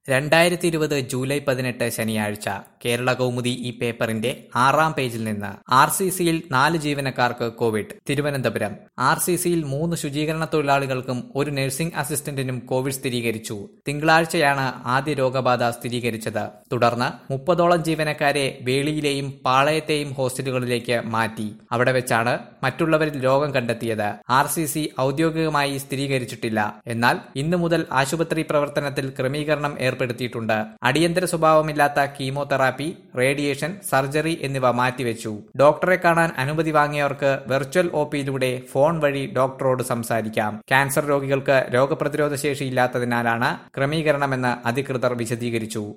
രണ്ടായിരത്തി ഇരുപത് ജൂലൈ പതിനെട്ട് ശനിയാഴ്ച കേരള കൗമുദി ഈ പേപ്പറിന്റെ ആറാം പേജിൽ നിന്ന് ആർ സി സിയിൽ നാല് ജീവനക്കാർക്ക് കോവിഡ് തിരുവനന്തപുരം ആർ സി സിയിൽ മൂന്ന് ശുചീകരണ തൊഴിലാളികൾക്കും ഒരു നഴ്സിംഗ് അസിസ്റ്റന്റിനും കോവിഡ് സ്ഥിരീകരിച്ചു തിങ്കളാഴ്ചയാണ് ആദ്യ രോഗബാധ സ്ഥിരീകരിച്ചത് തുടർന്ന് മുപ്പതോളം ജീവനക്കാരെ വേളിയിലെയും പാളയത്തെയും ഹോസ്റ്റലുകളിലേക്ക് മാറ്റി അവിടെ വെച്ചാണ് മറ്റുള്ളവരിൽ രോഗം കണ്ടെത്തിയത് ആർ സി സി ഔദ്യോഗികമായി സ്ഥിരീകരിച്ചിട്ടില്ല എന്നാൽ ഇന്നു മുതൽ ആശുപത്രി പ്രവർത്തനത്തിൽ ക്രമീകരണം ഏർപ്പെടുത്തിയിട്ടുണ്ട് അടിയന്തര സ്വഭാവമില്ലാത്ത കീമോതെറാപ്പി റേഡിയേഷൻ സർജറി എന്നിവ മാറ്റിവെച്ചു ഡോക്ടറെ കാണാൻ അനുമതി വാങ്ങിയവർക്ക് വെർച്വൽ ഒ പിയിലൂടെ ഫോൺ വഴി ഡോക്ടറോട് സംസാരിക്കാം ക്യാൻസർ രോഗികൾക്ക് രോഗപ്രതിരോധ ശേഷി ഇല്ലാത്തതിനാലാണ് ക്രമീകരണമെന്ന് അധികൃതർ വിശദീകരിച്ചു